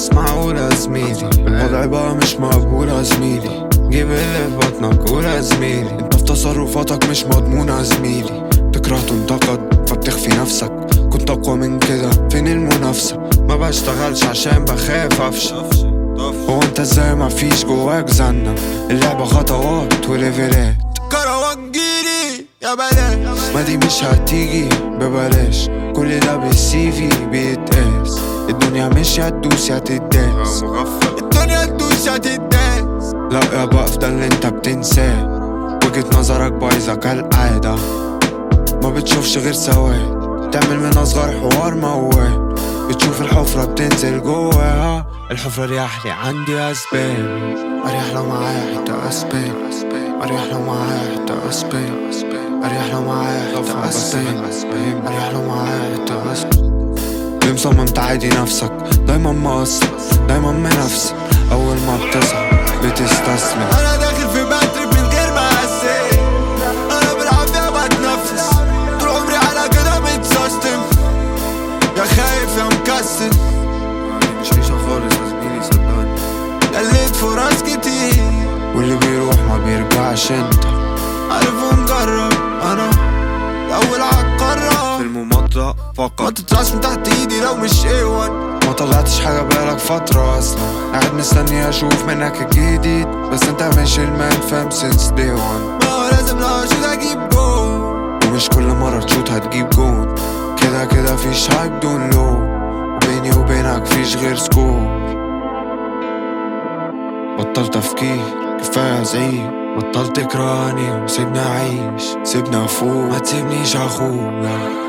بس معقولة زميلي الوضع بقى مش مقبولة زميلي جيب اللي في بطنك قولها زميلي انت في تصرفاتك مش مضمونة زميلي تكره تنتقد فبتخفي نفسك كنت اقوى من كده فين المنافسة ما بشتغلش عشان بخاف افشل هو انت ازاي ما فيش جواك زنة اللعبة خطوات وليفلات كروان جيلي يا بلاش ما دي مش هتيجي ببلاش كل ده بالسي في بيتقاس الدنيا مش هتدوس يا تداس الدنيا تدوس يا تداس لا يا بقف ده اللي انت بتنساه وجهة نظرك بايظة كالعادة ما بتشوفش غير سواد تعمل من اصغر حوار موال بتشوف الحفرة بتنزل جواها الحفرة رياح لي عندي اسباب اريح لو معايا حتة اسباب اريح لو معايا حتة اسباب اريح لو معايا حتة اسباب اريح لو معايا حتة اسباب ليه مصمم تعادي نفسك دايما مقصر دايما منافسك اول ما بتصحى بتستسلم انا داخل في باتري من غير ما احسس انا بالعافية بتنفس طول عمري على كده متسيستم يا خايف يا مكسل مش عيشة خالص يا زميلي صدقني قلت فرص كتير واللي بيروح ما بيرجعش انت عارف ومجرب انا الاول عالقرار في المماطلة فقط ما تطلعش من تحت ايدي لو مش ايوان ما طلعتش حاجة بقالك فترة اصلا قاعد مستني اشوف منك الجديد بس انت مش المان فاهم سينس دي وان ما هو لازم لو اشوت اجيب جول ومش كل مرة تشوت هتجيب جون كده كده فيش هايب دون لو وبيني وبينك فيش غير سكور بطل تفكير كفاية زعيق بطل تكرهني وسيبني أعيش سيبني أفوق ما تسيبنيش أخويا